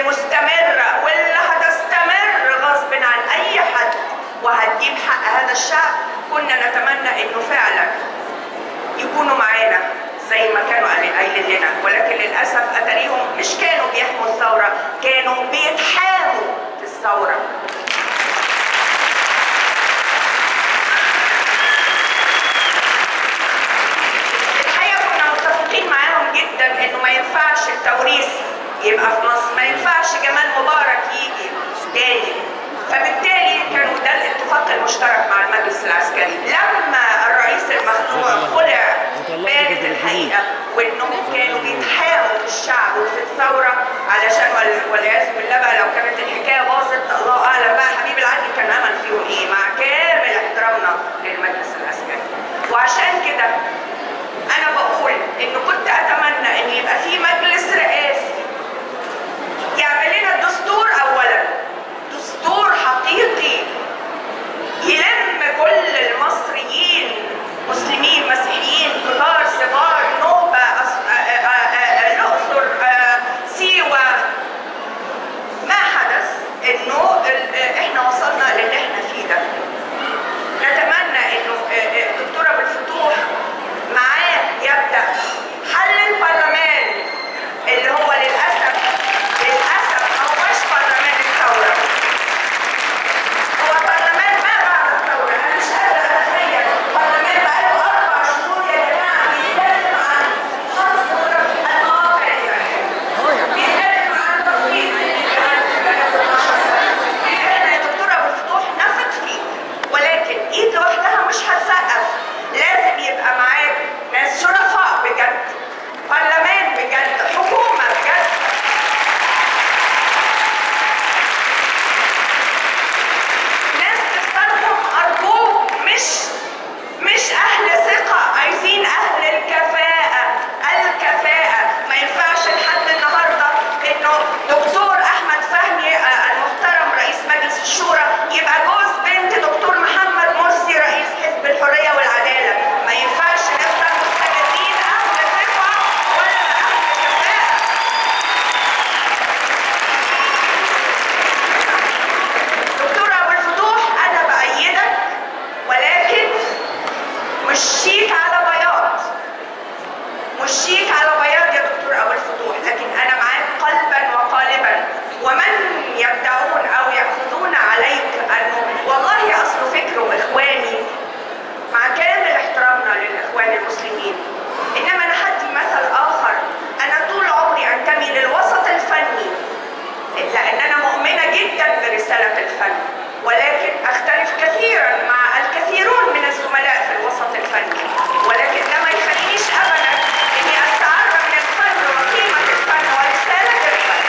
واللي مستمرة واللي هتستمر غصب عن أي حد وهتجيب حق هذا الشعب كنا نتمنى إنه فعلا يكونوا معانا زي ما كانوا قال- قايلين لنا ولكن للأسف أتاريهم مش كانوا بيحموا الثورة كانوا بيتحاموا في الثورة الحقيقه كنا متفقين معاهم جدا انه ما ينفعش التوريث يبقى في مصر ما ينفعش جمال مبارك يجي تاني فبالتالي كانوا ده الاتفاق المشترك مع المجلس العسكري لما الرئيس المخلوع خلع بانت الحقيقه وانهم كانوا بيتحاموا في الشعب وفي الثوره علشان وال- والعياذ بالله بقى لو كانت الحكايه باظت الله اعلم بقى حبيب العدل كان عمل فيهم ايه مع كامل احترامنا للمجلس العسكري وعشان كده انا بقول انه كنت اتمنى ان يبقى في مجلس رئاسي يعمل لنا الدستور اولا دستور حقيقي يلم كل المصريين مسلمين مسيحيين كبار صغار نوبه أس- آ- آ- آ- الاقصر آ، سيوه ما حدث انه ال- احنا وصلنا للي احنا فيه ده نتمنى انه الدكتور ابو الفتوح معاه يبدا حل البرلمان اللي هو للاسف للاسف ما هوش برلمان الثوره هو برلمان ما بعد الثوره انا مش قادره اتخيل برلمان بقاله اربع شهور يا جماعه بيتكلم عن حظر المواقع الاباحيه بيتكلم عن تخفيض احنا يا دكتور ابو الفتوح نثق فيه ولكن ايد لوحدها مش هتسقف لازم يبقى معاك ناس شرفاء بجد برلمان بجد حكومه بجد ناس تختارهم ارجوك مش مش اهل ثقه عايزين اهل الكفاءه الكفاءه ما ينفعش لحد النهارده انه دكتور احمد فهمي آه، المحترم رئيس مجلس الشورى يبقى جوز بنت دكتور محمد مرسي رئيس حزب الحريه والعداله ما ينفعش نفضل مستندين اهل ثقه ولا اهل كفاءه دكتور ابو الفتوح انا بايدك ولكن مش شيك على بياض مش شيك على بياض يا دكتور ابو الفتوح لكن انا معاك قلبا وقالبا ومن يبدعون او ياخذون عليك انه والله اصله فكره اخواني مع كامل احترامنا للاخوان المسلمين انما انا هدي مثل اخر انا طول عمري انتمي للوسط الفني لان انا مؤمنه جدا برساله الفن ولكن اختلف كثيرا مع الكثيرون من الزملاء في الوسط الفني ولكن ده ما يخلينيش ابدا اني استعر من الفن وقيمه الفن ورساله الفن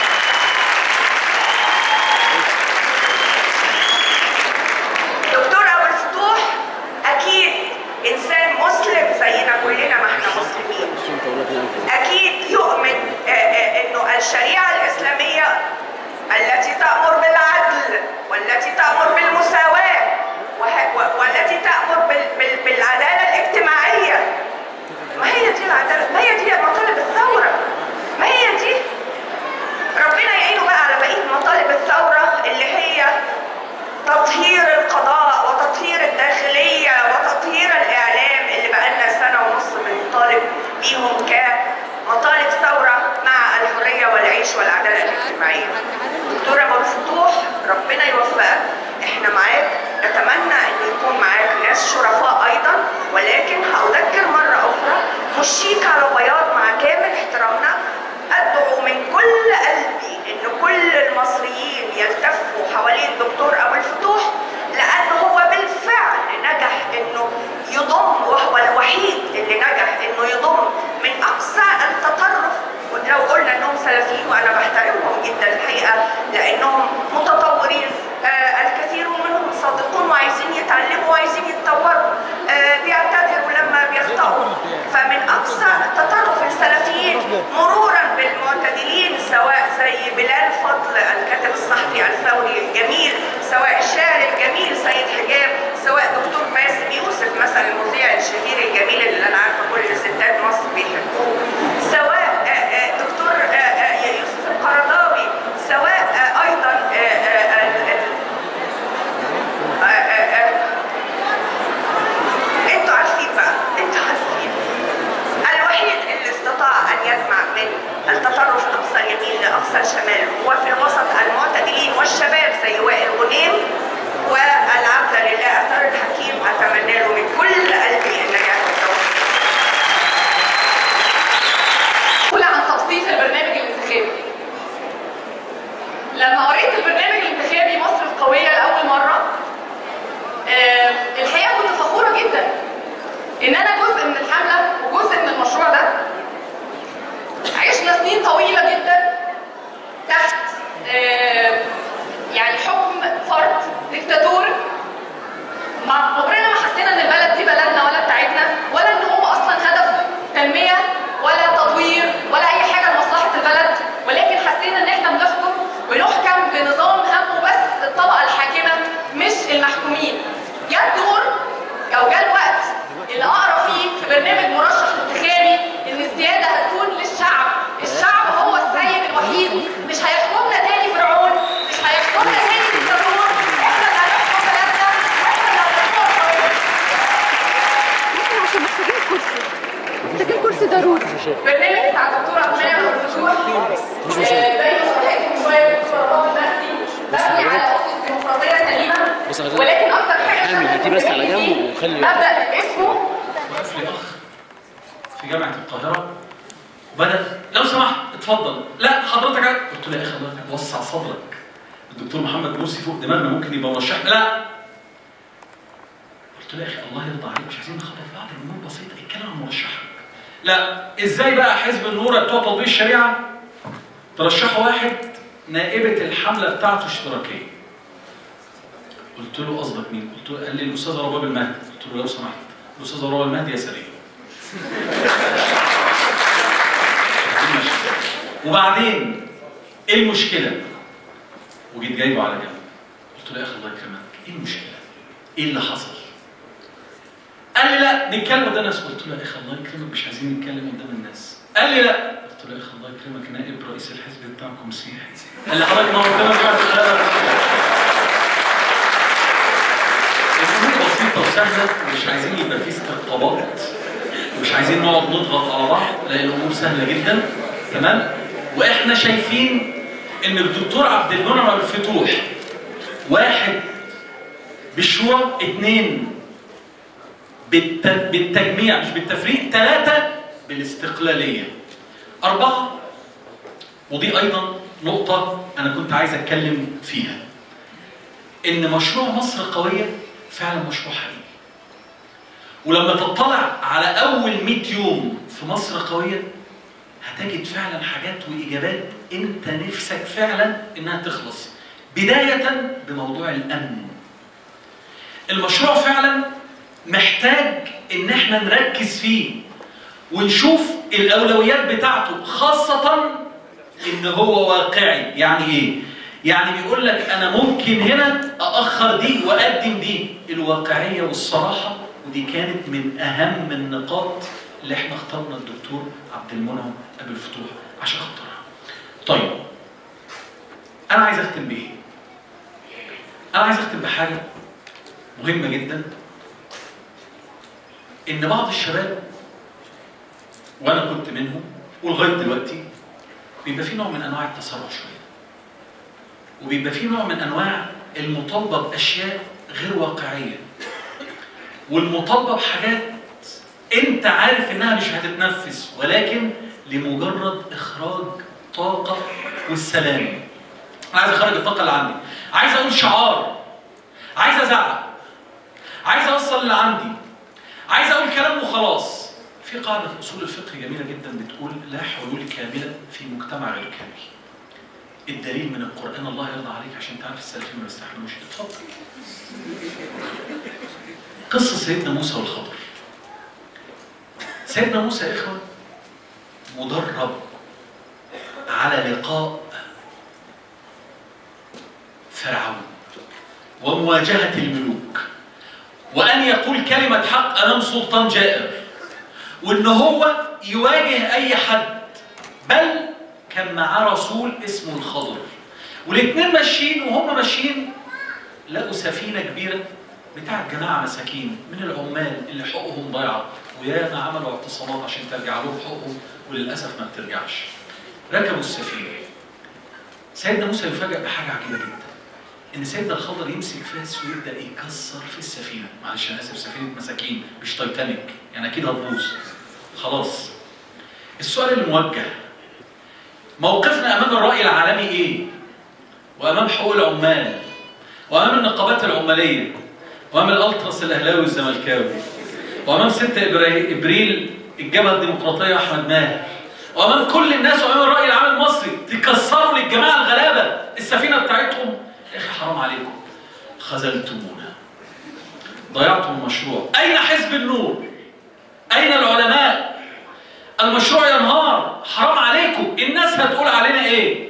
دكتور ابو الفتوح اكيد انسان مسلم زينا كلنا ما احنا مسلمين اكيد يؤمن آه، آه، انه الشريعه الاسلاميه التي تامر بالعدل والتي تامر بالمساواه وه- و- والتي تامر بال- بال- بالعداله الاجتماعيه ما هي دي العداله ما هي دي مطالب الثوره ما هي دي ربنا يعينه بقى على بقيه مطالب الثوره اللي هي تطهير القضاء وتطهير الداخلية وتطهير الإعلام اللي بقالنا سنة ونص بنطالب بيهم كمطالب ثورة مع الحرية والعيش والعدالة الاجتماعية. دكتور أبو الفتوح ربنا يوفقك احنا معاك نتمنى ان يكون معاك ناس شرفاء ايضا ولكن هأذكر مرة اخرى مش شيك على بياض مع كامل احترامنا ادعو من كل قلبي ان كل المصريين يلتفوا حوالين الدكتور ابو الفتوح لانه هو بالفعل نجح انه يضم وهو الوحيد اللي نجح انه يضم من اقصى التطرف لو قلنا انهم سلفيين وانا بحترمهم جدا الحقيقه لانهم متطورين آه الكثيرون منهم صادقون وعايزين يتعلموا وعايزين يتطوروا آه بيعتذروا لما بيخطئوا فمن اقصى تطرف السلفيين مرورا بالمعتدلين سواء زي بلال فضل الكاتب الصحفي الثوري الجميل سواء الشاعر الجميل سيد حجاب سواء دكتور باسم يوسف مثلا المذيع الشهير الجميل اللي انا عارفه كل ستات مصر بيحبوه سواء آه، آه، دكتور آه، آه، يوسف القرضاوي لأقصى الشمال وفي الوسط المعتدلين والشباب زي وائل غنيم والعبد لله أثر الحكيم أتمنى له من كل قلبي النجاح والتوفيق مسؤولة عن تبسيط البرنامج الانتخابي. لما قريت البرنامج الانتخابي مصر القوية لأول مرة آه، الحقيقة كنت فخورة جدا إن أنا جزء من الحملة وجزء من المشروع ده. عشنا سنين طويلة جدا تحت آه، يعني حكم فرد دكتاتوري ما عمرنا ما حسينا ان البلد دي بلدنا ولا بتاعتنا ولا ان هو اصلا هدفه تنميه ولا تطوير ولا اي حاجه لمصلحه البلد ولكن حسينا ان احنا بنحكم ونحكم بنظام همه بس الطبقه الحاكمه مش المحكومين. جاء الدور او جاء الوقت اللي اقرا فيه في برنامج مرشح انتخابي ان السياده هتكون للشعب، الشعب هو السيد الوحيد مش هيحكمنا تاني فرعون، مش هيحكمنا تاني دكتاتور، احنا اللي هنحكم بلدنا واحنا اللي هنحكم القوانين. احنا عشان محتاجين كرسي محتاجين كرسي ضروري برنامج بتاع الدكتوره أمانة عبد الفتوح آه، زي ما شرحت من شويه الدكتور رباب المهدي مبني على اسس ديمقراطيه سليمه بص على ولكن اكتر حاجه اعمل هاتيه بس على جنب وخلي مبدا اسمه وقف لي اخ في جامعه القاهره وبدا لو سمحت اتفضل لا حضرتك عايز- قلت له يا اخي حضرتك وسع صدرك الدكتور محمد مرسي فوق دماغنا ممكن يبقى مرشحنا لا قلت له يا اخي الله يرضى عليك مش عايزين نخبط بعض الامور بسيطه اتكلم عن مرشحك لا ازاي بقى حزب النور بتوع تطبيق الشريعه ترشحوا واحد نائبه الحمله بتاعته اشتراكيه قلت له قصدك مين؟ قلت له قال لي الاستاذ رباب المهدي قلت له لو سمحت الاستاذ رباب المهدي يا سليم وبعدين ايه المشكله؟ وجيت جايبه على جنب قلت له يا اخي الله يكرمك ايه المشكله؟ ايه اللي حصل؟ قال لي لا نتكلم قدام الناس قلت له يا اخي الله يكرمك مش عايزين نتكلم قدام الناس قال لي لا قلت له يا اخي الله يكرمك نائب رئيس الحزب بتاعكم مسيحي قال لي حضرتك ما هو قدامك الامور بسيطه وسهله ومش عايزين يبقى في استقطابات ومش عايزين نقعد نضغط على بعض لان الامور سهله جدا تمام واحنا شايفين ان الدكتور عبد المنعم عبد الفتوح واحد بالشورى اثنين بالت... بالتجميع مش بالتفريق ثلاثه بالاستقلاليه اربعه ودي ايضا نقطه انا كنت عايز اتكلم فيها ان مشروع مصر قويه فعلا مشروع حقيقي ولما تطلع على اول 100 يوم في مصر قويه هتجد فعلا حاجات واجابات انت نفسك فعلا انها تخلص بدايه بموضوع الامن المشروع فعلا محتاج ان احنا نركز فيه ونشوف الاولويات بتاعته خاصه ان هو واقعي يعني ايه يعني بيقول لك انا ممكن هنا ااخر دي واقدم دي الواقعيه والصراحه ودي كانت من اهم النقاط اللي احنا اخترنا الدكتور عبد المنعم ابو الفتوح عشان خاطرها طيب انا عايز اختم بايه انا عايز اختم بحاجه مهمه جدا ان بعض الشباب وانا كنت منهم ولغايه دلوقتي بيبقى في نوع من انواع التسرع شويه وبيبقى في نوع من انواع المطالبه باشياء غير واقعيه والمطالبه بحاجات انت عارف انها مش هتتنفذ ولكن لمجرد اخراج طاقه والسلام انا عايز اخرج الطاقه اللي عندي عايز اقول شعار عايز ازعق عايز اوصل اللي عندي عايز اقول كلام وخلاص في قاعده في اصول الفقه جميله جدا بتقول لا حلول كامله في مجتمع غير كامل الدليل من القران الله يرضى عليك عشان تعرف السلفيين ما بيستحملوش اتفضل قصه سيدنا موسى والخضر سيدنا موسى يا اخوه مدرب على لقاء فرعون ومواجهه الملوك وان يقول كلمه حق امام سلطان جائر وان هو يواجه اي حد بل كان معاه رسول اسمه الخضر والاثنين ماشيين وهم ماشيين لقوا سفينه كبيره بتاعت جماعه مساكين من العمال اللي حقوقهم ضايعه وياما عملوا اعتصامات عشان ترجع لهم حقوقهم وللاسف ما بترجعش ركبوا السفينه سيدنا موسى يفاجأ بحاجة عجيبة جدا ان سيدنا الخضر يمسك فاس ويبدا يكسر في السفينه معلش انا اسف سفينه مساكين مش تايتانيك يعني اكيد هتبوظ خلاص السؤال الموجه موقفنا امام الراي العالمي ايه وامام حقوق العمال وامام النقابات العماليه وامام الالتراس الاهلاوي والزملكاوي وامام 6 إبري- ابريل الجبهه الديمقراطيه احمد ماهر وامام كل الناس وامام الراي العام المصري تكسروا للجماعه الغلابه السفينه بتاعتهم يا اخي حرام عليكم خذلتمونا ضيعتم المشروع اين حزب النور اين العلماء المشروع ينهار حرام عليكم الناس هتقول علينا ايه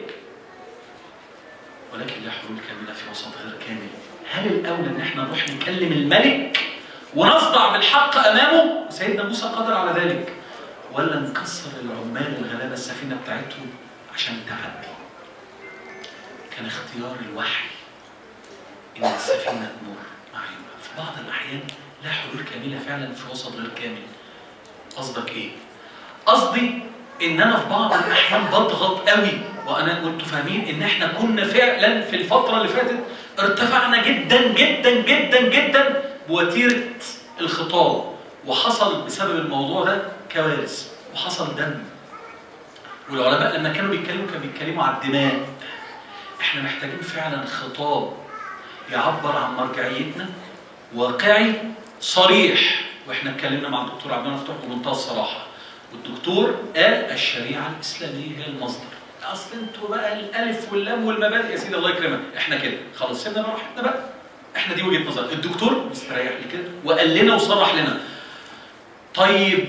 ولكن لا حلول كامله في وسط غير كامل هل الاولى ان احنا نروح نكلم الملك ونصدع بالحق امامه سيدنا موسى قادر على ذلك ولا نكسر العمال الغلابه السفينه بتاعتهم عشان تعدي كان اختيار الوحي ان السفينه تمر معانا في بعض الاحيان لا حلول كامله فعلا في وسط غير كامل قصدك ايه قصدي ان انا في بعض الاحيان بضغط قوي وانا وانتوا فاهمين ان احنا كنا فعلا في الفتره اللي فاتت ارتفعنا جدا جدا جدا جدا بوتيره الخطاب وحصل بسبب الموضوع ده كوارث وحصل دم والعلماء لما كانوا بيتكلموا كانوا بيتكلموا على الدماء احنا محتاجين فعلا خطاب يعبر عن مرجعيتنا واقعي صريح واحنا اتكلمنا مع الدكتور عبد الله مفتوح بمنتهى الصراحه والدكتور قال الشريعه الاسلاميه هي المصدر اصل انتوا بقى الالف واللام والمبادئ يا سيدي الله يكرمك احنا كده خلاص سيبنا بقى راحتنا بقى احنا دي وجهه نظر الدكتور مستريح لكده وقال لنا وصرح لنا طيب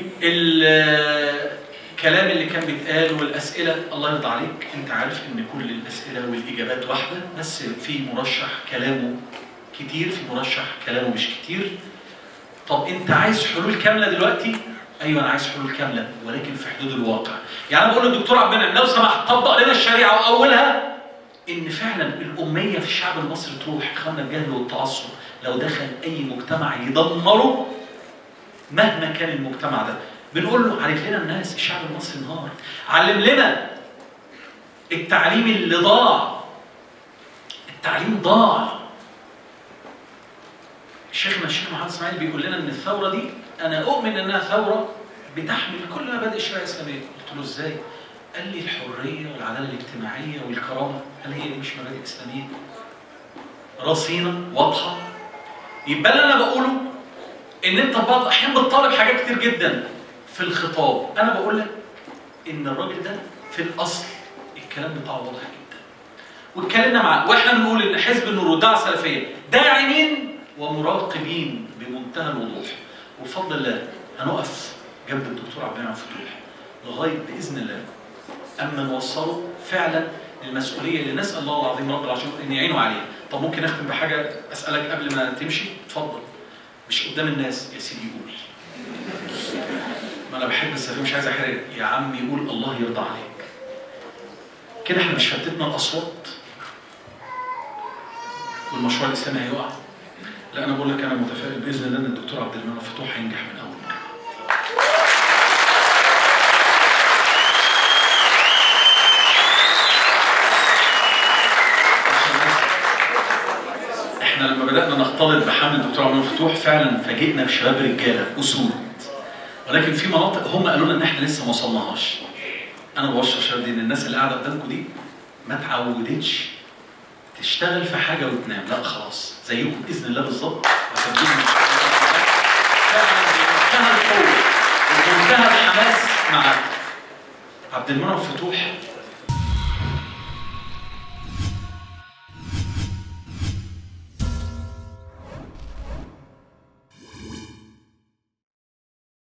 الكلام اللي كان بيتقال والاسئله الله يرضى عليك انت عارف ان كل الاسئله والاجابات واحده بس في مرشح كلامه كتير في مرشح كلامه مش كتير طب انت عايز حلول كامله دلوقتي ايوه انا عايز حلول كامله ولكن في حدود الواقع يعني انا بقول للدكتور عبد المنعم لو سمحت طبق لنا الشريعه واولها ان فعلا الاميه في الشعب المصري تروح اخوانا الجهل والتعصب لو دخل اي مجتمع يدمره مهما كان المجتمع ده بنقول له علم لنا الناس الشعب المصري انهار علم لنا التعليم اللي ضاع التعليم ضاع شيخنا الشيخ محمد اسماعيل بيقول لنا ان الثوره دي انا اؤمن انها ثوره بتحمل كل مبادئ الشريعه الاسلاميه قلت له ازاي قال لي الحريه والعداله الاجتماعيه والكرامه هل هي دي مش مبادئ اسلاميه رصينه واضحه يبقى اللي انا بقوله ان انت في بعض الاحيان بتطالب حاجات كتير جدا في الخطاب انا بقول لك ان الراجل ده في الاصل الكلام بتاعه واضح جدا واتكلمنا معاه واحنا بنقول ان حزب النور والدعوه السلفيه داعمين ومراقبين بمنتهى الوضوح وبفضل الله هنقف جنب الدكتور عبد المنعم فتوح لغايه باذن الله اما نوصله فعلا للمسؤوليه اللي نسال الله العظيم رب العالمين ان يعينوا عليها طب ممكن اختم بحاجه اسالك قبل ما تمشي اتفضل مش قدام الناس يا سيدي قول ما انا بحب السفير مش عايز احرج يا عم يقول الله يرضى عليك كده احنا مش شتتنا الاصوات والمشروع الاسلامي هيقع لا انا بقول لك انا متفائل باذن الله ان الدكتور عبد المنعم فتوح هينجح من اول مره احنا لما بدانا نختلط بحمل الدكتور عبد المنعم فتوح فعلا فاجئنا بشباب رجاله اسود ولكن في مناطق هم قالوا لنا ان احنا لسه ما وصلناهاش انا ببشر الشباب دي ان الناس اللي قاعده قدامكم دي ما تعودتش تشتغل في حاجه وتنام لا خلاص زيكم باذن الله بالظبط وتبديل من فعلا بمنتهى القوه وبمنتهى الحماس معاكم عبد المنعم فتوح